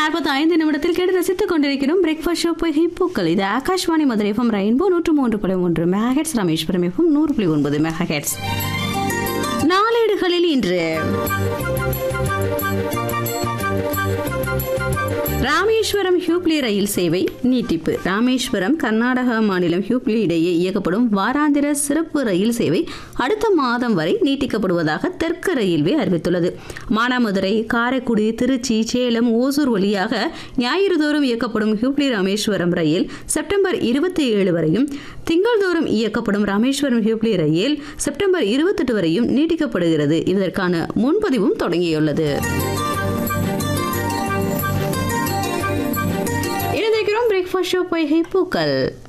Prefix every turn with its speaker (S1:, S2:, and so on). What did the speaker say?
S1: நாற்பத்தி ஐந்து நிமிடத்தில் கேட்டு ரசித்துக் கொண்டிருக்கிறோம் பிரேக்ஃபாஸ்ட் ஷோ பொய்கை பூக்கள் இது ஆகாஷ்வாணி மதுரை எஃப்எம் ரெயின்போ நூற்று மூன்று புள்ளி மூன்று மெகாஹெட்ஸ் ராமேஸ்வரம் எஃப்எம் நூறு புள்ளி ஒன்பது மெகாஹெட்ஸ் நாளேடுகளில் இன்று ராமேஸ்வரம் ஹியூப்ளி ரயில் சேவை நீட்டிப்பு ராமேஸ்வரம் கர்நாடகா மாநிலம் ஹியூப்ளி இடையே இயக்கப்படும் வாராந்திர சிறப்பு ரயில் சேவை அடுத்த மாதம் வரை நீட்டிக்கப்படுவதாக தெற்கு ரயில்வே அறிவித்துள்ளது மானாமதுரை காரைக்குடி திருச்சி சேலம் ஓசூர் வழியாக ஞாயிறுதோறும் இயக்கப்படும் ஹியூப்ளி ராமேஸ்வரம் ரயில் செப்டம்பர் இருபத்தி ஏழு வரையும் திங்கள்தோறும் இயக்கப்படும் ராமேஸ்வரம் ஹியூப்ளி ரயில் செப்டம்பர் இருபத்தெட்டு வரையும் நீட்டிக்கப்படுகிறது இதற்கான முன்பதிவும் தொடங்கியுள்ளது இணைந்திருக்கிறோம் பிரேக்ஃபாஸ்ட் ஷோ பொய்கை பூக்கள்